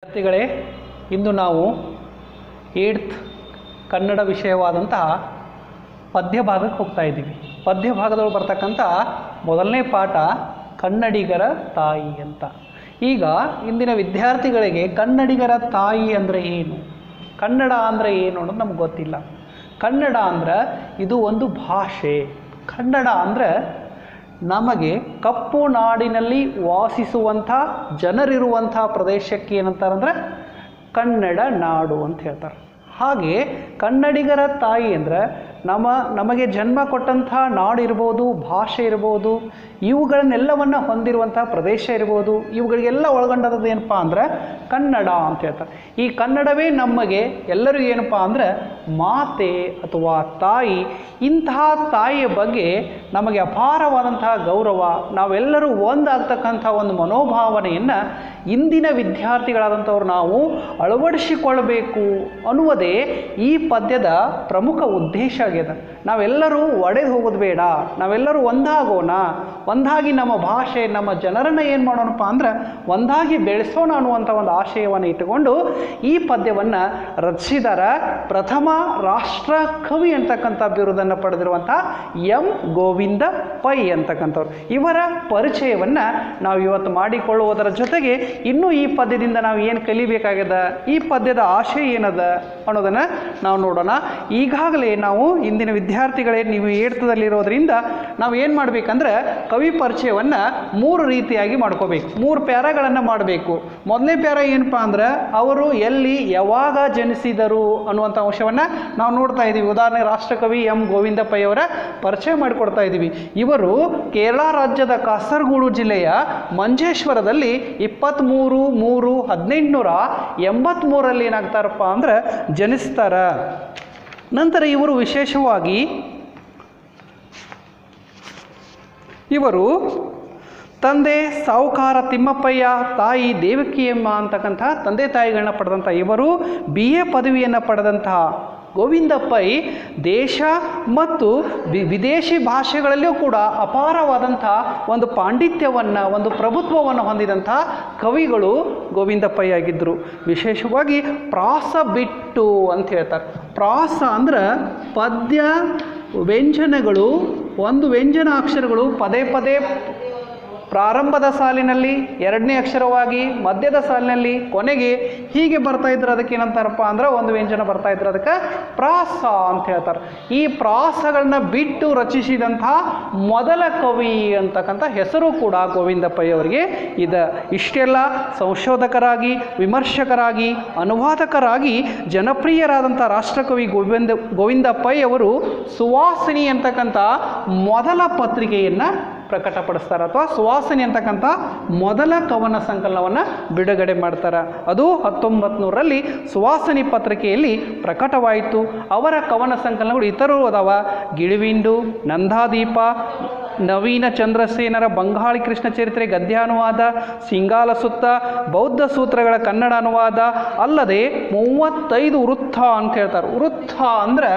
ವಿದ್ಯಾರ್ಥಿಗಳೇ ಇಂದು ನಾವು ಏಡ್ತ್ ಕನ್ನಡ ವಿಷಯವಾದಂತಹ ಪದ್ಯ ಭಾಗಕ್ಕೆ ಹೋಗ್ತಾ ಇದ್ದೀವಿ ಪದ್ಯ ಭಾಗದೊಳಗೆ ಬರ್ತಕ್ಕಂಥ ಮೊದಲನೇ ಪಾಠ ಕನ್ನಡಿಗರ ತಾಯಿ ಅಂತ ಈಗ ಇಂದಿನ ವಿದ್ಯಾರ್ಥಿಗಳಿಗೆ ಕನ್ನಡಿಗರ ತಾಯಿ ಅಂದರೆ ಏನು ಕನ್ನಡ ಅಂದರೆ ಏನು ಅನ್ನೋದು ನಮ್ಗೆ ಗೊತ್ತಿಲ್ಲ ಕನ್ನಡ ಅಂದ್ರೆ ಇದು ಒಂದು ಭಾಷೆ ಕನ್ನಡ ಅಂದರೆ ನಮಗೆ ಕಪ್ಪು ನಾಡಿನಲ್ಲಿ ವಾಸಿಸುವಂಥ ಜನರಿರುವಂಥ ಪ್ರದೇಶಕ್ಕೆ ಏನಂತಾರಂದ್ರೆ ಕನ್ನಡ ನಾಡು ಅಂತ ಹೇಳ್ತಾರೆ ಹಾಗೆ ಕನ್ನಡಿಗರ ತಾಯಿ ಅಂದರೆ ನಮ್ಮ ನಮಗೆ ಜನ್ಮ ಕೊಟ್ಟಂಥ ನಾಡು ಇರ್ಬೋದು ಭಾಷೆ ಇರ್ಬೋದು ಇವುಗಳನ್ನೆಲ್ಲವನ್ನು ಹೊಂದಿರುವಂಥ ಪ್ರದೇಶ ಇರ್ಬೋದು ಇವುಗಳಿಗೆಲ್ಲ ಒಳಗೊಂಡದ್ದು ಏನಪ್ಪ ಅಂದರೆ ಕನ್ನಡ ಅಂತ ಹೇಳ್ತಾರೆ ಈ ಕನ್ನಡವೇ ನಮಗೆ ಎಲ್ಲರಿಗೂ ಏನಪ್ಪ ಅಂದರೆ ಮಾತೆ ಅಥವಾ ತಾಯಿ ಇಂತಹ ತಾಯಿಯ ಬಗ್ಗೆ ನಮಗೆ ಅಪಾರವಾದಂತಹ ಗೌರವ ನಾವೆಲ್ಲರೂ ಒಂದಾಗ್ತಕ್ಕಂಥ ಒಂದು ಮನೋಭಾವನೆಯನ್ನು ಇಂದಿನ ವಿದ್ಯಾರ್ಥಿಗಳಾದಂಥವ್ರು ನಾವು ಅಳವಡಿಸಿಕೊಳ್ಳಬೇಕು ಅನ್ನುವುದೇ ಈ ಪದ್ಯದ ಪ್ರಮುಖ ಉದ್ದೇಶ ಆಗ್ಯದ ನಾವೆಲ್ಲರೂ ಒಡೆದು ಹೋಗೋದು ಬೇಡ ನಾವೆಲ್ಲರೂ ಒಂದಾಗೋಣ ಒಂದಾಗಿ ನಮ್ಮ ಭಾಷೆ ನಮ್ಮ ಜನರನ್ನು ಏನು ಮಾಡೋಣಪ್ಪ ಅಂದ್ರೆ ಒಂದಾಗಿ ಬೆಳೆಸೋಣ ಅನ್ನುವಂಥ ಒಂದು ಆಶಯವನ್ನು ಇಟ್ಟುಕೊಂಡು ಈ ಪದ್ಯವನ್ನು ರಚಿಸಿದಾರ ಪ್ರಥಮ ರಾಷ್ಟ್ರ ಕವಿ ಅಂತಕ್ಕಂಥ ಬಿರುದನ್ನು ಪಡೆದಿರುವಂಥ ಎಂ ಗೋವಿಂದ ಪೈ ಅಂತಕ್ಕಂಥವ್ರು ಇವರ ಪರಿಚಯವನ್ನು ನಾವು ಇವತ್ತು ಮಾಡಿಕೊಳ್ಳುವುದರ ಜೊತೆಗೆ ಇನ್ನೂ ಈ ಪದ್ಯದಿಂದ ನಾವು ಏನು ಕಲಿಬೇಕಾಗ್ಯದ ಈ ಪದ್ಯದ ಆಶಯ ಏನದ ಅನ್ನೋದನ್ನು ನಾವು ನೋಡೋಣ ಈಗಾಗಲೇ ನಾವು ಇಂದಿನ ವಿದ್ಯಾರ್ಥಿಗಳೇ ನೀವು ಏಡ್ತದಲ್ಲಿರೋದ್ರಿಂದ ನಾವು ಏನು ಮಾಡಬೇಕಂದ್ರೆ ಕವಿ ಪರಿಚಯವನ್ನು ಮೂರು ರೀತಿಯಾಗಿ ಮಾಡ್ಕೋಬೇಕು ಮೂರು ಪ್ಯಾರಾಗಳನ್ನು ಮಾಡಬೇಕು ಮೊದಲನೇ ಪ್ಯಾರ ಏನಪ್ಪ ಅಂದ್ರೆ ಅವರು ಎಲ್ಲಿ ಯಾವಾಗ ಜನಿಸಿದರು ಅನ್ನುವಂಥ ಅಂಶವನ್ನು ನಾವು ನೋಡ್ತಾ ಇದ್ದೀವಿ ಉದಾಹರಣೆ ರಾಷ್ಟ್ರಕವಿ ಎಂ ಗೋವಿಂದ ಪೈ ಅವರ ಪರಿಚಯ ಮಾಡಿಕೊಡ್ತಾ ಇದ್ದೀವಿ ಇವರು ಕೇರಳ ರಾಜ್ಯದ ಕಾಸರಗೋಡು ಜಿಲ್ಲೆಯ ಮಂಜೇಶ್ವರದಲ್ಲಿ ಇಪ್ಪತ್ತ್ಮೂರು ಮೂರು ಹದಿನೆಂಟುನೂರ ಎಂಬತ್ತ್ಮೂರಲ್ಲಿ ಏನಾಗ್ತಾರಪ್ಪ ಅಂದ್ರೆ ಜನಿಸ್ತಾರ ನಂತರ ಇವರು ವಿಶೇಷವಾಗಿ ಇವರು ತಂದೆ ಸಾವುಕಾರ ತಿಮ್ಮಪ್ಪಯ್ಯ ತಾಯಿ ದೇವಕಿಯಮ್ಮ ಅಂತಕ್ಕಂಥ ತಂದೆ ತಾಯಿಗಳನ್ನ ಪಡೆದಂಥ ಇವರು ಬಿ ಎ ಪದವಿಯನ್ನು ಪಡೆದಂತಹ ಗೋವಿಂದ ಪೈ ದೇಶ ಮತ್ತು ವಿ- ವಿದೇಶಿ ಭಾಷೆಗಳಲ್ಲಿಯೂ ಕೂಡ ಅಪಾರವಾದಂಥ ಒಂದು ಪಾಂಡಿತ್ಯವನ್ನು ಒಂದು ಪ್ರಭುತ್ವವನ್ನು ಹೊಂದಿದಂಥ ಕವಿಗಳು ಗೋವಿಂದ ಪೈ ಆಗಿದ್ದರು ವಿಶೇಷವಾಗಿ ಪ್ರಾಸ ಬಿಟ್ಟು ಅಂತ ಹೇಳ್ತಾರೆ ಪ್ರಾಸ ಅಂದ್ರೆ ಪದ್ಯ ವ್ಯಂಜನಗಳು ಒಂದು ವ್ಯಂಜನ ಅಕ್ಷರಗಳು ಪದೇ ಪದೇ ಪ್ರಾರಂಭದ ಸಾಲಿನಲ್ಲಿ ಎರಡನೇ ಅಕ್ಷರವಾಗಿ ಮಧ್ಯದ ಸಾಲಿನಲ್ಲಿ ಕೊನೆಗೆ ಹೀಗೆ ಬರ್ತಾ ಇದ್ರೆ ಅದಕ್ಕೆ ಏನಂತಾರಪ್ಪ ಅಂದ್ರೆ ಒಂದು ವ್ಯಂಜನ ಬರ್ತಾ ಇದ್ರೆ ಅದಕ್ಕೆ ಪ್ರಾಸ ಅಂತ ಹೇಳ್ತಾರೆ ಈ ಪ್ರಾಸಗಳನ್ನ ಬಿಟ್ಟು ರಚಿಸಿದಂಥ ಮೊದಲ ಕವಿ ಅಂತಕ್ಕಂಥ ಹೆಸರು ಕೂಡ ಗೋವಿಂದ ಪೈ ಅವರಿಗೆ ಇದೆ ಇಷ್ಟೆಲ್ಲ ಸಂಶೋಧಕರಾಗಿ ವಿಮರ್ಶಕರಾಗಿ ಅನುವಾದಕರಾಗಿ ಜನಪ್ರಿಯರಾದಂಥ ರಾಷ್ಟ್ರಕವಿ ಗೋವಿಂದ ಗೋವಿಂದ ಪೈ ಅವರು ಸುವಾಸಿನಿ ಅಂತಕ್ಕಂಥ ಮೊದಲ ಪತ್ರಿಕೆಯನ್ನು ಪ್ರಕಟಪಡಿಸ್ತಾರೆ ಅಥವಾ ಸುವಾಸನೆ ಅಂತಕ್ಕಂಥ ಮೊದಲ ಕವನ ಸಂಕಲನವನ್ನು ಬಿಡುಗಡೆ ಮಾಡ್ತಾರೆ ಅದು ಹತ್ತೊಂಬತ್ತು ನೂರರಲ್ಲಿ ಸುವಾಸನಿ ಪತ್ರಿಕೆಯಲ್ಲಿ ಪ್ರಕಟವಾಯಿತು ಅವರ ಕವನ ಸಂಕಲನಗಳು ಇತರರು ಅದಾವ ಗಿಳಿವಿಂಡು ನಂದಾದೀಪ ನವೀನ ಚಂದ್ರಸೇನರ ಬಂಗಾಳಿ ಕೃಷ್ಣ ಚರಿತ್ರೆ ಗದ್ಯಾನುವಾದ ಸಿಂಗಾಲ ಸುತ್ತ ಬೌದ್ಧ ಸೂತ್ರಗಳ ಕನ್ನಡ ಅನುವಾದ ಅಲ್ಲದೆ ಮೂವತ್ತೈದು ವೃತ್ತ ಅಂತ ಹೇಳ್ತಾರೆ ವೃತ್ತ ಅಂದ್ರೆ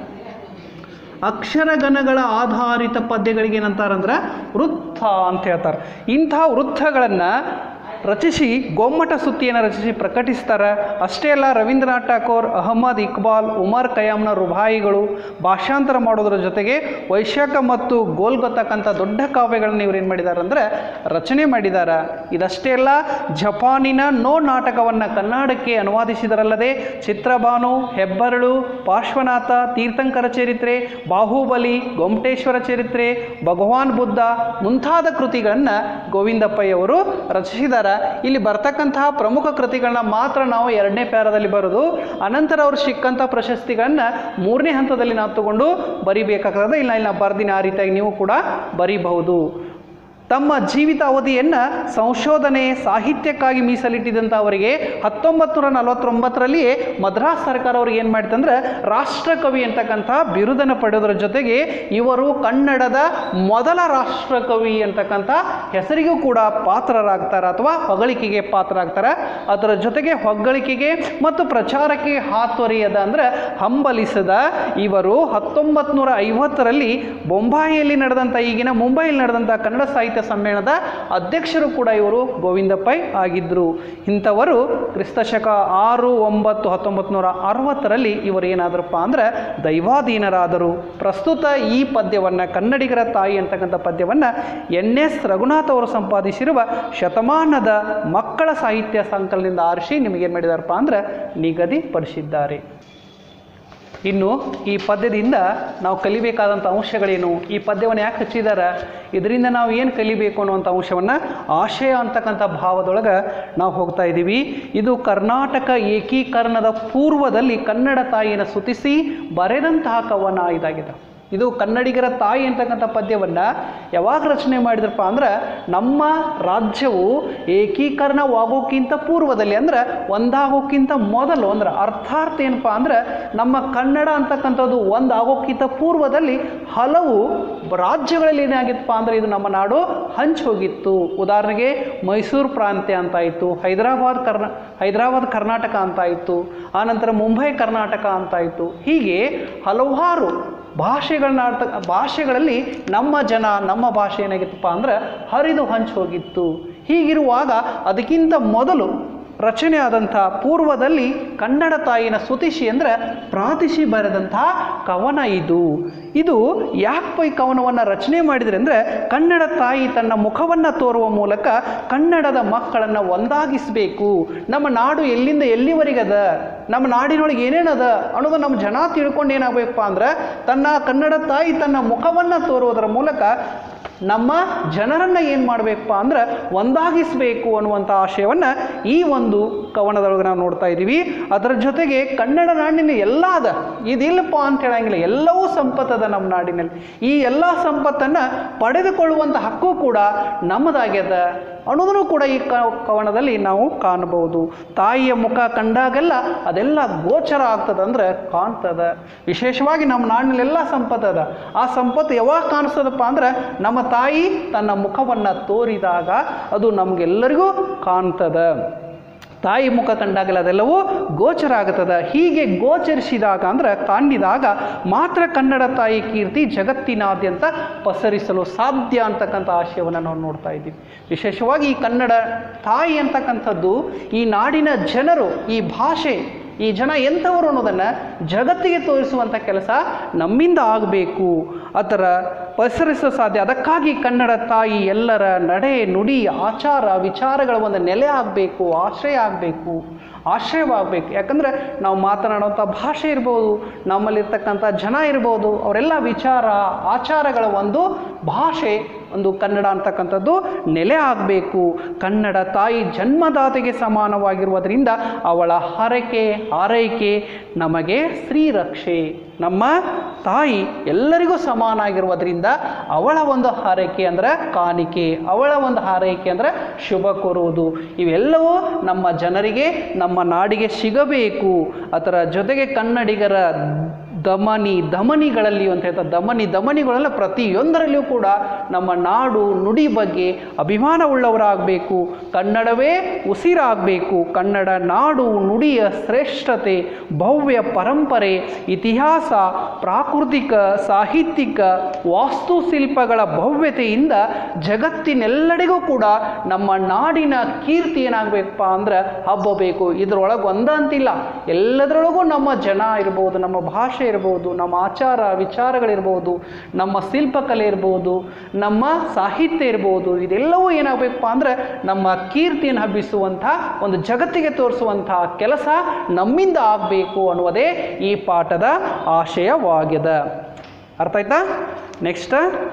ಅಕ್ಷರಗಣಗಳ ಆಧಾರಿತ ಪದ್ಯಗಳಿಗೆ ಏನಂತಾರಂದ್ರೆ ವೃತ್ತ ಅಂತ ಹೇಳ್ತಾರೆ ಇಂಥ ವೃತ್ತಗಳನ್ನು ರಚಿಸಿ ಗೊಮ್ಮಟ ಸುತ್ತಿಯನ್ನು ರಚಿಸಿ ಪ್ರಕಟಿಸ್ತಾರೆ ಅಷ್ಟೇ ಅಲ್ಲ ರವೀಂದ್ರನಾಥ್ ಠಾಕೋರ್ ಅಹಮದ್ ಇಕ್ಬಾಲ್ ಉಮರ್ ಖಯಾಮ್ನ ರುಬಾಯಿಗಳು ಭಾಷಾಂತರ ಮಾಡೋದ್ರ ಜೊತೆಗೆ ವೈಶಾಖ ಮತ್ತು ಗೋಲ್ಗೊತ್ತಕ್ಕಂಥ ದೊಡ್ಡ ಕಾವ್ಯಗಳನ್ನ ಇವ್ರು ಏನು ಮಾಡಿದ್ದಾರೆ ಅಂದರೆ ರಚನೆ ಮಾಡಿದ್ದಾರೆ ಇದಷ್ಟೇ ಅಲ್ಲ ಜಪಾನಿನ ನೋ ನಾಟಕವನ್ನು ಕನ್ನಡಕ್ಕೆ ಅನುವಾದಿಸಿದರಲ್ಲದೆ ಚಿತ್ರಭಾನು ಹೆಬ್ಬರಳು ಪಾರ್ಶ್ವನಾಥ ತೀರ್ಥಂಕರ ಚರಿತ್ರೆ ಬಾಹುಬಲಿ ಗೊಮಟೇಶ್ವರ ಚರಿತ್ರೆ ಭಗವಾನ್ ಬುದ್ಧ ಮುಂತಾದ ಕೃತಿಗಳನ್ನು ಗೋವಿಂದ ಪೈ ಅವರು ರಚಿಸಿದ್ದಾರೆ ಇಲ್ಲಿ ಬರ್ತಕ್ಕಂತಹ ಪ್ರಮುಖ ಕೃತಿಗಳನ್ನ ಮಾತ್ರ ನಾವು ಎರಡನೇ ಪ್ಯಾರದಲ್ಲಿ ಬರೋದು ಅನಂತರ ಅವರು ಸಿಕ್ಕಂಥ ಪ್ರಶಸ್ತಿಗಳನ್ನ ಮೂರನೇ ಹಂತದಲ್ಲಿ ನಾವು ತಗೊಂಡು ಬರಿಬೇಕಾಗ್ತದೆ ಇಲ್ಲ ಇಲ್ಲ ಬರ್ದಿನ ಆ ರೀತಿಯಾಗಿ ನೀವು ಕೂಡ ಬರಿಬಹುದು ತಮ್ಮ ಜೀವಿತ ಅವಧಿಯನ್ನು ಸಂಶೋಧನೆ ಸಾಹಿತ್ಯಕ್ಕಾಗಿ ಮೀಸಲಿಟ್ಟಿದ್ದಂಥ ಅವರಿಗೆ ಹತ್ತೊಂಬತ್ತು ನೂರ ನಲವತ್ತೊಂಬತ್ತರಲ್ಲಿಯೇ ಮದ್ರಾಸ್ ಸರ್ಕಾರ ಅವ್ರಿಗೆ ಏನು ಮಾಡಿತಂದ್ರೆ ರಾಷ್ಟ್ರಕವಿ ಅಂತಕ್ಕಂಥ ಬಿರುದನ್ನು ಪಡೆಯೋದ್ರ ಜೊತೆಗೆ ಇವರು ಕನ್ನಡದ ಮೊದಲ ರಾಷ್ಟ್ರಕವಿ ಅಂತಕ್ಕಂಥ ಹೆಸರಿಗೂ ಕೂಡ ಪಾತ್ರರಾಗ್ತಾರೆ ಅಥವಾ ಹೊಗಳಿಕೆಗೆ ಪಾತ್ರರಾಗ್ತಾರೆ ಅದರ ಜೊತೆಗೆ ಹೊಗಳಿಕೆಗೆ ಮತ್ತು ಪ್ರಚಾರಕ್ಕೆ ಹಾತೊರೆಯದ ಅಂದರೆ ಹಂಬಲಿಸದ ಇವರು ಹತ್ತೊಂಬತ್ತು ನೂರ ಐವತ್ತರಲ್ಲಿ ಬೊಂಬಾಯಿಯಲ್ಲಿ ನಡೆದಂಥ ಈಗಿನ ಮುಂಬೈಯಲ್ಲಿ ನಡೆದಂಥ ಕನ್ನಡ ಸಾಹಿತ್ಯ ಸಾಹಿತ್ಯ ಸಮ್ಮೇಳನದ ಅಧ್ಯಕ್ಷರು ಕೂಡ ಇವರು ಗೋವಿಂದ ಪೈ ಆಗಿದ್ದರು ಇಂಥವರು ಕ್ರಿಸ್ತಶಕ ಆರು ಒಂಬತ್ತು ಹತ್ತೊಂಬತ್ತು ನೂರ ಅರವತ್ತರಲ್ಲಿ ಇವರು ಏನಾದರಪ್ಪ ಅಂದರೆ ದೈವಾಧೀನರಾದರು ಪ್ರಸ್ತುತ ಈ ಪದ್ಯವನ್ನು ಕನ್ನಡಿಗರ ತಾಯಿ ಅಂತಕ್ಕಂಥ ಪದ್ಯವನ್ನು ಎನ್ ಎಸ್ ರಘುನಾಥ್ ಅವರು ಸಂಪಾದಿಸಿರುವ ಶತಮಾನದ ಮಕ್ಕಳ ಸಾಹಿತ್ಯ ಸಂಕಲನದಿಂದ ಆರಿಸಿ ನಿಮಗೇನು ಮಾಡಿದಾರಪ್ಪ ಅಂದರೆ ನಿಗದಿಪಡಿಸಿದ್ದಾರೆ ಇನ್ನು ಈ ಪದ್ಯದಿಂದ ನಾವು ಕಲಿಬೇಕಾದಂಥ ಅಂಶಗಳೇನು ಈ ಪದ್ಯವನ್ನು ಯಾಕೆ ಹಚ್ಚಿದ್ದಾರೆ ಇದರಿಂದ ನಾವು ಏನು ಕಲಿಬೇಕು ಅನ್ನುವಂಥ ಅಂಶವನ್ನು ಆಶಯ ಅಂತಕ್ಕಂಥ ಭಾವದೊಳಗೆ ನಾವು ಹೋಗ್ತಾ ಇದ್ದೀವಿ ಇದು ಕರ್ನಾಟಕ ಏಕೀಕರಣದ ಪೂರ್ವದಲ್ಲಿ ಕನ್ನಡ ತಾಯಿಯನ್ನು ಸ್ತುತಿಸಿ ಬರೆದಂತಹ ಕವನ ಇದಾಗಿದೆ ಇದು ಕನ್ನಡಿಗರ ತಾಯಿ ಅಂತಕ್ಕಂಥ ಪದ್ಯವನ್ನು ಯಾವಾಗ ರಚನೆ ಮಾಡಿದ್ರಪ್ಪ ಅಂದ್ರೆ ನಮ್ಮ ರಾಜ್ಯವು ಏಕೀಕರಣವಾಗೋಕ್ಕಿಂತ ಪೂರ್ವದಲ್ಲಿ ಅಂದ್ರೆ ಒಂದಾಗೋಕ್ಕಿಂತ ಮೊದಲು ಅಂದ್ರೆ ಅರ್ಥಾರ್ಥ ಏನಪ್ಪ ಅಂದ್ರೆ ನಮ್ಮ ಕನ್ನಡ ಅಂತಕ್ಕಂಥದ್ದು ಒಂದಾಗೋಕ್ಕಿಂತ ಪೂರ್ವದಲ್ಲಿ ಹಲವು ರಾಜ್ಯಗಳಲ್ಲಿ ಏನಾಗಿತ್ತಪ್ಪ ಅಂದರೆ ಇದು ನಮ್ಮ ನಾಡು ಹಂಚಿ ಹೋಗಿತ್ತು ಉದಾಹರಣೆಗೆ ಮೈಸೂರು ಪ್ರಾಂತ್ಯ ಅಂತಾಯಿತು ಹೈದರಾಬಾದ್ ಕರ್ನಾ ಹೈದರಾಬಾದ್ ಕರ್ನಾಟಕ ಅಂತಾಯಿತು ಆನಂತರ ಮುಂಬೈ ಕರ್ನಾಟಕ ಅಂತಾಯಿತು ಹೀಗೆ ಹಲವಾರು ಭಾಷೆಗಳನ್ನ ಆಡ್ತ ಭಾಷೆಗಳಲ್ಲಿ ನಮ್ಮ ಜನ ನಮ್ಮ ಭಾಷೆ ಏನಾಗಿತ್ತಪ್ಪ ಅಂದ್ರೆ ಹರಿದು ಹಂಚಿ ಹೋಗಿತ್ತು ಹೀಗಿರುವಾಗ ಅದಕ್ಕಿಂತ ಮೊದಲು ರಚನೆ ಆದಂಥ ಪೂರ್ವದಲ್ಲಿ ಕನ್ನಡ ತಾಯಿನ ಸ್ತುತಿಸಿ ಅಂದರೆ ಪ್ರಾತಿಶಿ ಬರೆದಂತಹ ಕವನ ಇದು ಇದು ಯಾಕೆ ಈ ಕವನವನ್ನು ರಚನೆ ಮಾಡಿದ್ರೆ ಅಂದರೆ ಕನ್ನಡ ತಾಯಿ ತನ್ನ ಮುಖವನ್ನು ತೋರುವ ಮೂಲಕ ಕನ್ನಡದ ಮಕ್ಕಳನ್ನು ಒಂದಾಗಿಸಬೇಕು ನಮ್ಮ ನಾಡು ಎಲ್ಲಿಂದ ಎಲ್ಲಿವರೆಗದ ನಮ್ಮ ನಾಡಿನೊಳಗೆ ಏನೇನದ ಅನ್ನೋದು ನಮ್ಮ ಜನ ತಿಳ್ಕೊಂಡು ಏನಾಗಬೇಕಪ್ಪ ಅಂದ್ರೆ ತನ್ನ ಕನ್ನಡ ತಾಯಿ ತನ್ನ ಮುಖವನ್ನು ತೋರುವುದರ ಮೂಲಕ ನಮ್ಮ ಜನರನ್ನು ಏನು ಮಾಡಬೇಕಪ್ಪ ಅಂದ್ರೆ ಒಂದಾಗಿಸಬೇಕು ಅನ್ನುವಂಥ ಆಶಯವನ್ನು ಈ ಒಂದು ಕವನದೊಳಗೆ ನಾವು ನೋಡ್ತಾ ಇದ್ದೀವಿ ಅದರ ಜೊತೆಗೆ ಕನ್ನಡ ನಾಡಿನ ಎಲ್ಲ ಅದ ಇದಿಲ್ಲಪ್ಪ ಅಂತ ಹೇಳಂಗಿಲ್ಲ ಎಲ್ಲವೂ ಸಂಪತ್ತದ ನಮ್ಮ ನಾಡಿನಲ್ಲಿ ಈ ಎಲ್ಲ ಸಂಪತ್ತನ್ನು ಪಡೆದುಕೊಳ್ಳುವಂಥ ಹಕ್ಕು ಕೂಡ ನಮ್ಮದಾಗ್ಯದ ಅನ್ನೋದನ್ನು ಕೂಡ ಈ ಕ ಕವನದಲ್ಲಿ ನಾವು ಕಾಣಬಹುದು ತಾಯಿಯ ಮುಖ ಕಂಡಾಗೆಲ್ಲ ಅದೆಲ್ಲ ಗೋಚರ ಆಗ್ತದೆ ಅಂದ್ರೆ ಕಾಣ್ತದ ವಿಶೇಷವಾಗಿ ನಮ್ಮ ನಾಡಿನಲ್ಲೆಲ್ಲ ಸಂಪತ್ತದ ಆ ಸಂಪತ್ತು ಯಾವಾಗ ಕಾಣಿಸ್ತದಪ್ಪ ಅಂದ್ರೆ ನಮ್ಮ ತಾಯಿ ತನ್ನ ಮುಖವನ್ನು ತೋರಿದಾಗ ಅದು ನಮಗೆಲ್ಲರಿಗೂ ಕಾಣ್ತದ ತಾಯಿ ಮುಖ ಕಂಡಾಗಲ ಅದೆಲ್ಲವೂ ಗೋಚರ ಆಗುತ್ತದೆ ಹೀಗೆ ಗೋಚರಿಸಿದಾಗ ಅಂದ್ರೆ ಕಂಡಿದಾಗ ಮಾತ್ರ ಕನ್ನಡ ತಾಯಿ ಕೀರ್ತಿ ಜಗತ್ತಿನಾದ್ಯಂತ ಪಸರಿಸಲು ಸಾಧ್ಯ ಅಂತಕ್ಕಂಥ ಆಶಯವನ್ನು ನಾವು ನೋಡ್ತಾ ಇದ್ದೀವಿ ವಿಶೇಷವಾಗಿ ಈ ಕನ್ನಡ ತಾಯಿ ಅಂತಕ್ಕಂಥದ್ದು ಈ ನಾಡಿನ ಜನರು ಈ ಭಾಷೆ ಈ ಜನ ಎಂಥವರು ಅನ್ನೋದನ್ನು ಜಗತ್ತಿಗೆ ತೋರಿಸುವಂಥ ಕೆಲಸ ನಮ್ಮಿಂದ ಆಗಬೇಕು ಆ ಥರ ಪಸರಿಸೋ ಸಾಧ್ಯ ಅದಕ್ಕಾಗಿ ಕನ್ನಡ ತಾಯಿ ಎಲ್ಲರ ನಡೆ ನುಡಿ ಆಚಾರ ವಿಚಾರಗಳ ಒಂದು ನೆಲೆ ಆಗಬೇಕು ಆಶ್ರಯ ಆಗಬೇಕು ಆಶ್ರಯವಾಗಬೇಕು ಯಾಕಂದರೆ ನಾವು ಮಾತನಾಡುವಂಥ ಭಾಷೆ ಇರ್ಬೋದು ನಮ್ಮಲ್ಲಿರ್ತಕ್ಕಂಥ ಜನ ಇರ್ಬೋದು ಅವರೆಲ್ಲ ವಿಚಾರ ಆಚಾರಗಳ ಒಂದು ಭಾಷೆ ಒಂದು ಕನ್ನಡ ಅಂತಕ್ಕಂಥದ್ದು ನೆಲೆ ಆಗಬೇಕು ಕನ್ನಡ ತಾಯಿ ಜನ್ಮದಾತೆಗೆ ಸಮಾನವಾಗಿರುವುದರಿಂದ ಅವಳ ಹರಕೆ ಆರೈಕೆ ನಮಗೆ ಶ್ರೀರಕ್ಷೆ ನಮ್ಮ ತಾಯಿ ಎಲ್ಲರಿಗೂ ಸಮಾನ ಆಗಿರುವುದರಿಂದ ಅವಳ ಒಂದು ಹಾರೈಕೆ ಅಂದರೆ ಕಾಣಿಕೆ ಅವಳ ಒಂದು ಹಾರೈಕೆ ಅಂದರೆ ಶುಭ ಕೋರುವುದು ಇವೆಲ್ಲವೂ ನಮ್ಮ ಜನರಿಗೆ ನಮ್ಮ ನಾಡಿಗೆ ಸಿಗಬೇಕು ಅದರ ಜೊತೆಗೆ ಕನ್ನಡಿಗರ ದಮನಿ ದಮನಿಗಳಲ್ಲಿ ಅಂತ ಹೇಳ್ತಾರೆ ದಮನಿ ದಮನಿಗಳೆಲ್ಲ ಪ್ರತಿಯೊಂದರಲ್ಲಿಯೂ ಕೂಡ ನಮ್ಮ ನಾಡು ನುಡಿ ಬಗ್ಗೆ ಅಭಿಮಾನವುಳ್ಳವರಾಗಬೇಕು ಕನ್ನಡವೇ ಉಸಿರಾಗಬೇಕು ಕನ್ನಡ ನಾಡು ನುಡಿಯ ಶ್ರೇಷ್ಠತೆ ಭವ್ಯ ಪರಂಪರೆ ಇತಿಹಾಸ ಪ್ರಾಕೃತಿಕ ಸಾಹಿತ್ಯಿಕ ವಾಸ್ತುಶಿಲ್ಪಗಳ ಭವ್ಯತೆಯಿಂದ ಜಗತ್ತಿನೆಲ್ಲರಿಗೂ ಕೂಡ ನಮ್ಮ ನಾಡಿನ ಕೀರ್ತಿ ಏನಾಗಬೇಕಪ್ಪ ಅಂದ್ರೆ ಹಬ್ಬಬೇಕು ಇದರೊಳಗೆ ಒಂದಂತಿಲ್ಲ ಎಲ್ಲದರೊಳಗೂ ನಮ್ಮ ಜನ ಇರ್ಬೋದು ನಮ್ಮ ಭಾಷೆ ಇರ್ಬೋದು ನಮ್ಮ ಆಚಾರ ವಿಚಾರಗಳಿರ್ಬೋದು ನಮ್ಮ ಶಿಲ್ಪಕಲೆ ಇರ್ಬೋದು ನಮ್ಮ ಸಾಹಿತ್ಯ ಇರ್ಬೋದು ಇದೆಲ್ಲವೂ ಏನಾಗಬೇಕಪ್ಪ ಅಂದ್ರೆ ನಮ್ಮ ಕೀರ್ತಿಯನ್ನು ಹಬ್ಬಿಸುವಂಥ ಒಂದು ಜಗತ್ತಿಗೆ ತೋರಿಸುವಂಥ ಕೆಲಸ ನಮ್ಮಿಂದ ಆಗಬೇಕು ಅನ್ನುವುದೇ ಈ ಪಾಠದ ಆಶಯವಾಗಿದೆ ಅರ್ಥ ಆಯ್ತಾ ನೆಕ್ಸ್ಟ್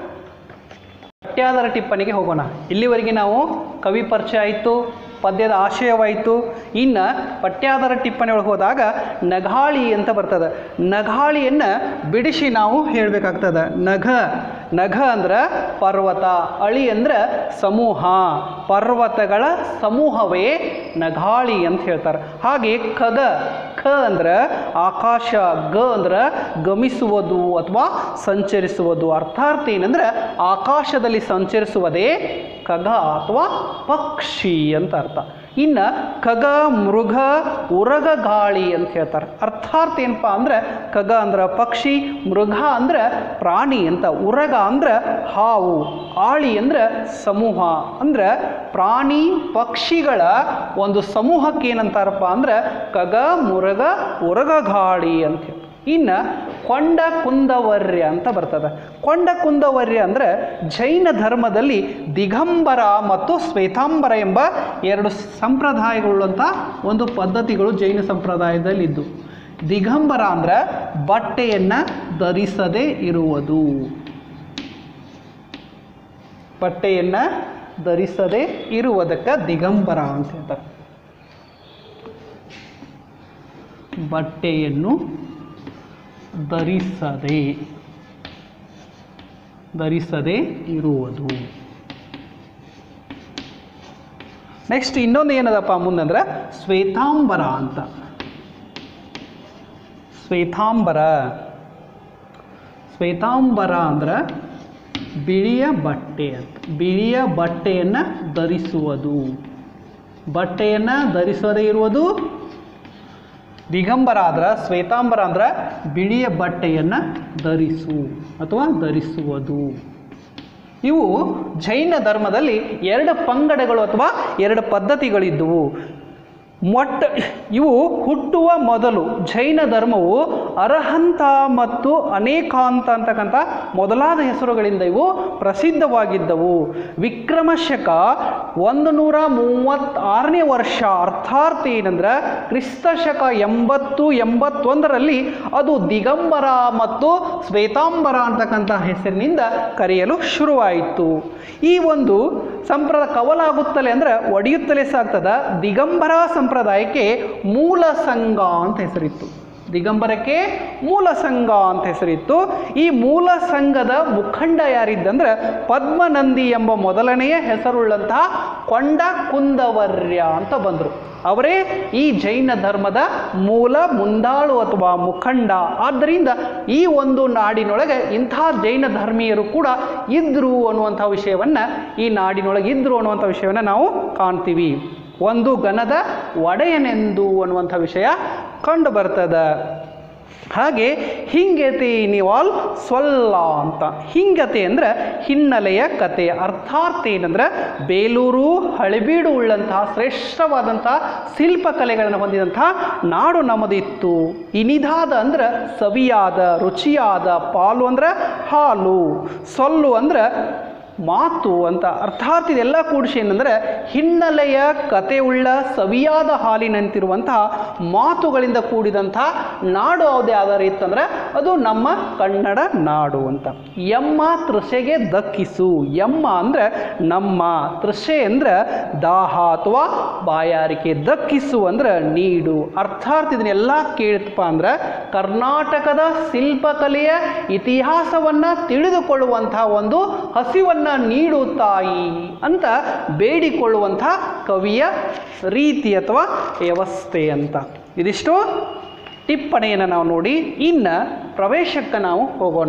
ಪಠ್ಯಾಧಾರ ಟಿಪ್ಪಣಿಗೆ ಹೋಗೋಣ ಇಲ್ಲಿವರೆಗೆ ನಾವು ಕವಿ ಪರಿಚಯ ಆಯಿತು ಪದ್ಯದ ಆಶಯವಾಯಿತು ಇನ್ನು ಪಠ್ಯಾಧಾರ ಟಿಪ್ಪಣಿ ಒಳಗೆ ಹೋದಾಗ ನಗಾಳಿ ಅಂತ ಬರ್ತದೆ ನಗಾಳಿಯನ್ನು ಬಿಡಿಸಿ ನಾವು ಹೇಳಬೇಕಾಗ್ತದೆ ನಘ ನಘ ಅಂದ್ರೆ ಪರ್ವತ ಅಳಿ ಅಂದ್ರೆ ಸಮೂಹ ಪರ್ವತಗಳ ಸಮೂಹವೇ ನಗಾಳಿ ಅಂತ ಹೇಳ್ತಾರೆ ಹಾಗೆ ಖಗ ಖ ಅಂದ್ರೆ ಆಕಾಶ ಗ ಅಂದ್ರೆ ಗಮಿಸುವುದು ಅಥವಾ ಸಂಚರಿಸುವುದು ಅರ್ಥಾರ್ಥ ಏನಂದ್ರೆ ಆಕಾಶದಲ್ಲಿ ಸಂಚರಿಸುವುದೇ ಖಗ ಅಥವಾ ಪಕ್ಷಿ ಅಂತ ಅರ್ಥ ಇನ್ನು ಖಗ ಮೃಗ ಉರಗ ಗಾಳಿ ಅಂತ ಹೇಳ್ತಾರೆ ಅರ್ಥಾರ್ಥ ಏನಪ್ಪ ಅಂದ್ರೆ ಖಗ ಅಂದ್ರೆ ಪಕ್ಷಿ ಮೃಗ ಅಂದ್ರೆ ಪ್ರಾಣಿ ಅಂತ ಉರಗ ಅಂದ್ರೆ ಹಾವು ಆಳಿ ಅಂದ್ರೆ ಸಮೂಹ ಅಂದ್ರೆ ಪ್ರಾಣಿ ಪಕ್ಷಿಗಳ ಒಂದು ಸಮೂಹಕ್ಕೆ ಏನಂತಾರಪ್ಪ ಅಂದ್ರೆ ಖಗ ಮುರಗ ಉರಗ ಗಾಳಿ ಅಂತ ಹೇಳಿ ಇನ್ನು ಕೊಂಡ ಕುಂದವರ್ಯ ಅಂತ ಬರ್ತದೆ ಕೊಂಡ ಕುಂದವರ್ಯ ಅಂದರೆ ಜೈನ ಧರ್ಮದಲ್ಲಿ ದಿಗಂಬರ ಮತ್ತು ಶ್ವೇತಾಂಬರ ಎಂಬ ಎರಡು ಸಂಪ್ರದಾಯಗಳುಳ್ಳಂಥ ಒಂದು ಪದ್ಧತಿಗಳು ಜೈನ ಸಂಪ್ರದಾಯದಲ್ಲಿ ಇದ್ದು ದಿಗಂಬರ ಅಂದ್ರೆ ಬಟ್ಟೆಯನ್ನು ಧರಿಸದೇ ಇರುವುದು ಬಟ್ಟೆಯನ್ನು ಧರಿಸದೇ ಇರುವುದಕ್ಕೆ ದಿಗಂಬರ ಅಂತ ಹೇಳ್ತಾರೆ ಬಟ್ಟೆಯನ್ನು ಧರಿಸದೆ ಧರಿಸದೇ ಇರುವುದು ನೆಕ್ಸ್ಟ್ ಇನ್ನೊಂದು ಏನದಪ್ಪ ಮುಂದಂದ್ರೆ ಶ್ವೇತಾಂಬರ ಅಂತ ಶ್ವೇತಾಂಬರ ಶ್ವೇತಾಂಬರ ಅಂದ್ರೆ ಬಿಳಿಯ ಬಟ್ಟೆ ಅಂತ ಬಿಳಿಯ ಬಟ್ಟೆಯನ್ನು ಧರಿಸುವುದು ಬಟ್ಟೆಯನ್ನು ಧರಿಸದೇ ಇರುವುದು ದಿಗಂಬರ ಆದ್ರೆ ಶ್ವೇತಾಂಬರ ಅಂದ್ರೆ ಬಿಳಿಯ ಬಟ್ಟೆಯನ್ನು ಧರಿಸು ಅಥವಾ ಧರಿಸುವುದು ಇವು ಜೈನ ಧರ್ಮದಲ್ಲಿ ಎರಡು ಪಂಗಡಗಳು ಅಥವಾ ಎರಡು ಪದ್ಧತಿಗಳಿದ್ದವು ಮೊಟ್ಟ ಇವು ಹುಟ್ಟುವ ಮೊದಲು ಜೈನ ಧರ್ಮವು ಅರಹಂತ ಮತ್ತು ಅನೇಕಾಂತ ಅಂತಕ್ಕಂಥ ಮೊದಲಾದ ಹೆಸರುಗಳಿಂದ ಇವು ಪ್ರಸಿದ್ಧವಾಗಿದ್ದವು ವಿಕ್ರಮಶಕ ಒಂದು ನೂರ ಮೂವತ್ತಾರನೇ ವರ್ಷ ಅರ್ಥಾರ್ಥ ಏನಂದ್ರೆ ಕ್ರಿಸ್ತ ಶಕ ಎಂಬತ್ತು ಎಂಬತ್ತೊಂದರಲ್ಲಿ ಅದು ದಿಗಂಬರ ಮತ್ತು ಶ್ವೇತಾಂಬರ ಅಂತಕ್ಕಂಥ ಹೆಸರಿನಿಂದ ಕರೆಯಲು ಶುರುವಾಯಿತು ಈ ಒಂದು ಸಂಪ್ರದಾಯ ಕವಲಾಗುತ್ತಲೇ ಅಂದರೆ ಒಡೆಯುತ್ತಲೇ ಸಾಗ್ತದ ದಿಗಂಬರ ಸಂಪ್ರದಾಯಕ್ಕೆ ಮೂಲ ಸಂಘ ಅಂತ ಹೆಸರಿತ್ತು ದಿಗಂಬರಕ್ಕೆ ಮೂಲ ಸಂಘ ಅಂತ ಹೆಸರಿತ್ತು ಈ ಮೂಲ ಸಂಘದ ಮುಖಂಡ ಯಾರಿದ್ದಂದ್ರೆ ಪದ್ಮನಂದಿ ಎಂಬ ಮೊದಲನೆಯ ಹೆಸರುಳ್ಳಂತಹ ಕೊಂಡ ಕುಂದವರ್ಯ ಅಂತ ಬಂದರು ಅವರೇ ಈ ಜೈನ ಧರ್ಮದ ಮೂಲ ಮುಂದಾಳು ಅಥವಾ ಮುಖಂಡ ಆದ್ದರಿಂದ ಈ ಒಂದು ನಾಡಿನೊಳಗೆ ಇಂಥ ಜೈನ ಧರ್ಮೀಯರು ಕೂಡ ಇದ್ದರು ಅನ್ನುವಂಥ ವಿಷಯವನ್ನು ಈ ನಾಡಿನೊಳಗೆ ಇದ್ದರು ಅನ್ನುವಂಥ ವಿಷಯವನ್ನು ನಾವು ಕಾಣ್ತೀವಿ ಒಂದು ಗಣದ ಒಡೆಯನೆಂದು ಅನ್ನುವಂಥ ವಿಷಯ ಕಂಡು ಬರ್ತದೆ ಹಾಗೆ ಹಿಂಗತೆ ನಿವಾಲ್ ಸ್ವಲ್ಲ ಅಂತ ಹಿಂಗತೆ ಅಂದರೆ ಹಿನ್ನೆಲೆಯ ಕತೆ ಅರ್ಥಾರ್ಥ ಏನಂದ್ರೆ ಬೇಲೂರು ಹಳೆಬೀಡು ಉಳ್ಳಂತಹ ಶ್ರೇಷ್ಠವಾದಂತಹ ಶಿಲ್ಪಕಲೆಗಳನ್ನು ಹೊಂದಿದಂತಹ ನಾಡು ನಮ್ಮದಿತ್ತು ಇನಿದಾದ ಅಂದ್ರೆ ಸವಿಯಾದ ರುಚಿಯಾದ ಪಾಲು ಅಂದ್ರೆ ಹಾಲು ಸೊಲ್ಲು ಅಂದ್ರೆ ಮಾತು ಅಂತ ಅರ್ಥಾತ್ ಇದೆಲ್ಲ ಕೂಡಿಸಿ ಏನಂದರೆ ಹಿನ್ನೆಲೆಯ ಕತೆಯುಳ್ಳ ಸವಿಯಾದ ಹಾಲಿನಂತಿರುವಂತಹ ಮಾತುಗಳಿಂದ ಕೂಡಿದಂತಹ ನಾಡು ಯಾವುದೇ ಆಧಾರ ಇತ್ತಂದ್ರೆ ಅದು ನಮ್ಮ ಕನ್ನಡ ನಾಡು ಅಂತ ಎಮ್ಮ ತೃಷೆಗೆ ದಕ್ಕಿಸು ಎಮ್ಮ ಅಂದರೆ ನಮ್ಮ ತೃಷೆ ಅಂದರೆ ದಾಹ ಅಥವಾ ಬಾಯಾರಿಕೆ ದಕ್ಕಿಸು ಅಂದ್ರೆ ನೀಡು ಅರ್ಥಾತ್ ಇದನ್ನೆಲ್ಲ ಕೇಳಿತಪ್ಪ ಅಂದ್ರೆ ಕರ್ನಾಟಕದ ಶಿಲ್ಪಕಲೆಯ ಇತಿಹಾಸವನ್ನು ತಿಳಿದುಕೊಳ್ಳುವಂತಹ ಒಂದು ಹಸಿವನ್ನು ನೀಡು ತಾಯಿ ಅಂತ ಬೇಡಿಕೊಳ್ಳುವಂಥ ಕವಿಯ ರೀತಿ ಅಥವಾ ವ್ಯವಸ್ಥೆ ಅಂತ ಇದಿಷ್ಟು ಟಿಪ್ಪಣಿಯನ್ನು ನಾವು ನೋಡಿ ಇನ್ನು ಪ್ರವೇಶಕ್ಕೆ ನಾವು ಹೋಗೋಣ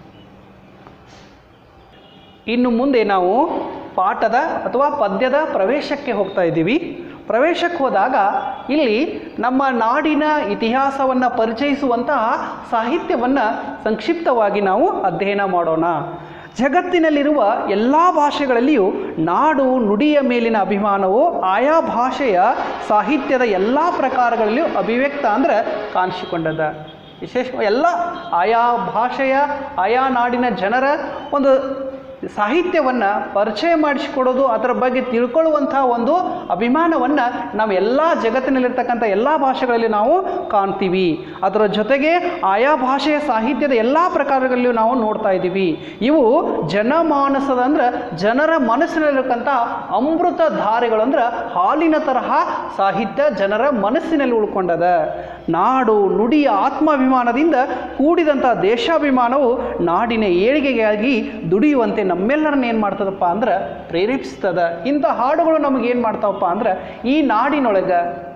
ಇನ್ನು ಮುಂದೆ ನಾವು ಪಾಠದ ಅಥವಾ ಪದ್ಯದ ಪ್ರವೇಶಕ್ಕೆ ಹೋಗ್ತಾ ಇದ್ದೀವಿ ಪ್ರವೇಶಕ್ಕೆ ಹೋದಾಗ ಇಲ್ಲಿ ನಮ್ಮ ನಾಡಿನ ಇತಿಹಾಸವನ್ನು ಪರಿಚಯಿಸುವಂತಹ ಸಾಹಿತ್ಯವನ್ನು ಸಂಕ್ಷಿಪ್ತವಾಗಿ ನಾವು ಅಧ್ಯಯನ ಮಾಡೋಣ ಜಗತ್ತಿನಲ್ಲಿರುವ ಎಲ್ಲ ಭಾಷೆಗಳಲ್ಲಿಯೂ ನಾಡು ನುಡಿಯ ಮೇಲಿನ ಅಭಿಮಾನವು ಆಯಾ ಭಾಷೆಯ ಸಾಹಿತ್ಯದ ಎಲ್ಲ ಪ್ರಕಾರಗಳಲ್ಲಿಯೂ ಅಭಿವ್ಯಕ್ತ ಅಂದರೆ ಕಾಣಿಸಿಕೊಂಡದ ವಿಶೇಷ ಎಲ್ಲ ಆಯಾ ಭಾಷೆಯ ಆಯಾ ನಾಡಿನ ಜನರ ಒಂದು ಸಾಹಿತ್ಯವನ್ನು ಪರಿಚಯ ಮಾಡಿಸಿಕೊಡೋದು ಅದರ ಬಗ್ಗೆ ತಿಳ್ಕೊಳ್ಳುವಂಥ ಒಂದು ಅಭಿಮಾನವನ್ನು ನಾವು ಎಲ್ಲ ಜಗತ್ತಿನಲ್ಲಿರ್ತಕ್ಕಂಥ ಎಲ್ಲ ಭಾಷೆಗಳಲ್ಲಿ ನಾವು ಕಾಣ್ತೀವಿ ಅದರ ಜೊತೆಗೆ ಆಯಾ ಭಾಷೆಯ ಸಾಹಿತ್ಯದ ಎಲ್ಲ ಪ್ರಕಾರಗಳಲ್ಲಿಯೂ ನಾವು ನೋಡ್ತಾ ಇದ್ದೀವಿ ಇವು ಜನಮಾನಸದ ಅಂದ್ರೆ ಜನರ ಮನಸ್ಸಿನಲ್ಲಿರ್ತಕ್ಕಂಥ ಅಮೃತ ಧಾರೆಗಳು ಅಂದ್ರೆ ಹಾಲಿನ ತರಹ ಸಾಹಿತ್ಯ ಜನರ ಮನಸ್ಸಿನಲ್ಲಿ ಉಳ್ಕೊಂಡದ ನಾಡು ನುಡಿಯ ಆತ್ಮಾಭಿಮಾನದಿಂದ ಕೂಡಿದಂಥ ದೇಶಾಭಿಮಾನವು ನಾಡಿನ ಏಳಿಗೆಗಾಗಿ ದುಡಿಯುವಂತೆ ನಮ್ಮೆಲ್ಲರನ್ನ ಏನು ಮಾಡ್ತದಪ್ಪ ಅಂದ್ರೆ ಪ್ರೇರೇಪಿಸ್ತದ ಇಂಥ ಹಾಡುಗಳು ನಮಗೆ ಏನು ಮಾಡ್ತಾವಪ್ಪ ಅಂದ್ರೆ ಈ ನಾಡಿನೊಳಗೆ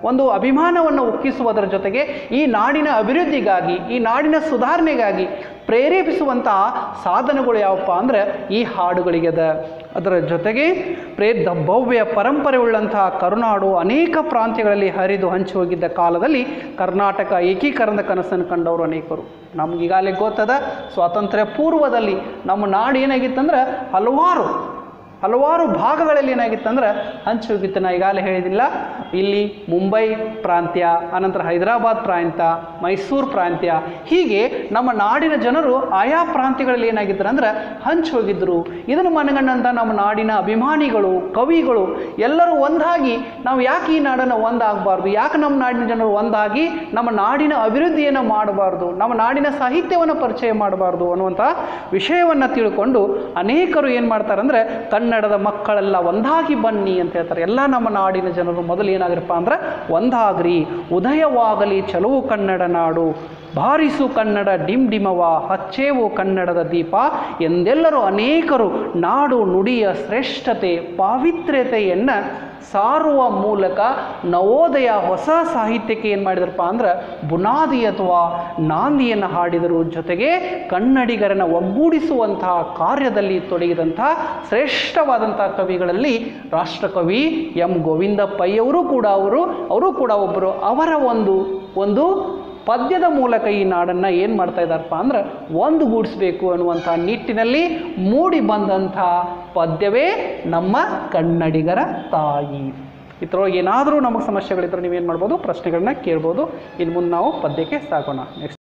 ಒಂದು ಅಭಿಮಾನವನ್ನು ಉಕ್ಕಿಸುವುದರ ಜೊತೆಗೆ ಈ ನಾಡಿನ ಅಭಿವೃದ್ಧಿಗಾಗಿ ಈ ನಾಡಿನ ಸುಧಾರಣೆಗಾಗಿ ಪ್ರೇರೇಪಿಸುವಂತಹ ಸಾಧನಗಳು ಯಾವಪ್ಪ ಅಂದರೆ ಈ ಹಾಡುಗಳಿಗೆದ ಅದರ ಜೊತೆಗೆ ಪ್ರೇ ದ ಭವ್ಯ ಪರಂಪರೆ ಉಳ್ಳಂತಹ ಕರುನಾಡು ಅನೇಕ ಪ್ರಾಂತ್ಯಗಳಲ್ಲಿ ಹರಿದು ಹಂಚಿ ಹೋಗಿದ್ದ ಕಾಲದಲ್ಲಿ ಕರ್ನಾಟಕ ಏಕೀಕರಣದ ಕನಸನ್ನು ಕಂಡವರು ಅನೇಕರು ನಮಗೀಗಾಗಲೇ ಗೊತ್ತದ ಸ್ವಾತಂತ್ರ್ಯ ಪೂರ್ವದಲ್ಲಿ ನಮ್ಮ ನಾಡು ಏನಾಗಿತ್ತಂದ್ರೆ ಹಲವಾರು ಹಲವಾರು ಭಾಗಗಳಲ್ಲಿ ಏನಾಗಿತ್ತಂದ್ರೆ ಹಂಚಿ ಹೋಗಿತ್ತು ನಾ ಈಗಾಗಲೇ ಹೇಳಿದಿಲ್ಲ ಇಲ್ಲಿ ಮುಂಬೈ ಪ್ರಾಂತ್ಯ ಅನಂತರ ಹೈದರಾಬಾದ್ ಪ್ರಾಂತ್ಯ ಮೈಸೂರು ಪ್ರಾಂತ್ಯ ಹೀಗೆ ನಮ್ಮ ನಾಡಿನ ಜನರು ಆಯಾ ಪ್ರಾಂತ್ಯಗಳಲ್ಲಿ ಏನಾಗಿದ್ರು ಅಂದ್ರೆ ಹಂಚಿ ಹೋಗಿದ್ರು ಇದನ್ನು ಮನಗಂಡಂಥ ನಮ್ಮ ನಾಡಿನ ಅಭಿಮಾನಿಗಳು ಕವಿಗಳು ಎಲ್ಲರೂ ಒಂದಾಗಿ ನಾವು ಯಾಕೆ ಈ ನಾಡನ್ನು ಒಂದಾಗಬಾರ್ದು ಯಾಕೆ ನಮ್ಮ ನಾಡಿನ ಜನರು ಒಂದಾಗಿ ನಮ್ಮ ನಾಡಿನ ಅಭಿವೃದ್ಧಿಯನ್ನು ಮಾಡಬಾರ್ದು ನಮ್ಮ ನಾಡಿನ ಸಾಹಿತ್ಯವನ್ನು ಪರಿಚಯ ಮಾಡಬಾರ್ದು ಅನ್ನುವಂಥ ವಿಷಯವನ್ನು ತಿಳ್ಕೊಂಡು ಅನೇಕರು ಏನು ಮಾಡ್ತಾರಂದ್ರೆ ಕನ್ನಡದ ಮಕ್ಕಳೆಲ್ಲ ಒಂದಾಗಿ ಬನ್ನಿ ಅಂತ ಹೇಳ್ತಾರೆ ಎಲ್ಲ ನಮ್ಮ ನಾಡಿನ ಜನರು ಮೊದಲು ಏನಾಗಿರಪ್ಪ ಅಂದ್ರೆ ಒಂದಾಗ್ರಿ ಉದಯವಾಗಲಿ ಚಲುವು ಕನ್ನಡ ನಾಡು ಬಾರಿಸು ಕನ್ನಡ ಡಿಮ್ ಡಿಮವ ಹಚ್ಚೇವು ಕನ್ನಡದ ದೀಪ ಎಂದೆಲ್ಲರೂ ಅನೇಕರು ನಾಡು ನುಡಿಯ ಶ್ರೇಷ್ಠತೆ ಪಾವಿತ್ರ್ಯತೆಯನ್ನು ಸಾರುವ ಮೂಲಕ ನವೋದಯ ಹೊಸ ಸಾಹಿತ್ಯಕ್ಕೆ ಏನು ಮಾಡಿದ್ರಪ್ಪ ಅಂದ್ರೆ ಬುನಾದಿ ಅಥವಾ ನಾಂದಿಯನ್ನು ಹಾಡಿದರು ಜೊತೆಗೆ ಕನ್ನಡಿಗರನ್ನ ಒಗ್ಗೂಡಿಸುವಂತಹ ಕಾರ್ಯದಲ್ಲಿ ತೊಡಗಿದಂತಹ ಶ್ರೇಷ್ಠವಾದಂಥ ಕವಿಗಳಲ್ಲಿ ರಾಷ್ಟ್ರಕವಿ ಎಂ ಗೋವಿಂದ ಪೈಯವರು ಕೂಡ ಅವರು ಅವರು ಕೂಡ ಒಬ್ಬರು ಅವರ ಒಂದು ಒಂದು ಪದ್ಯದ ಮೂಲಕ ಈ ನಾಡನ್ನು ಏನು ಮಾಡ್ತಾ ಇದ್ದಾರಪ್ಪ ಅಂದ್ರೆ ಒಂದುಗೂಡಿಸ್ಬೇಕು ಅನ್ನುವಂಥ ನಿಟ್ಟಿನಲ್ಲಿ ಮೂಡಿ ಬಂದಂಥ ಪದ್ಯವೇ ನಮ್ಮ ಕನ್ನಡಿಗರ ತಾಯಿ ಇದ್ರೊಳಗೆ ಏನಾದರೂ ನಮಗೆ ಸಮಸ್ಯೆಗಳಿದ್ರೆ ನೀವೇನು ಮಾಡ್ಬೋದು ಪ್ರಶ್ನೆಗಳನ್ನ ಕೇಳ್ಬೋದು ಇನ್ನು ಮುಂದೆ ನಾವು ಪದ್ಯಕ್ಕೆ ಸಾಗೋಣ ನೆಕ್ಸ್ಟ್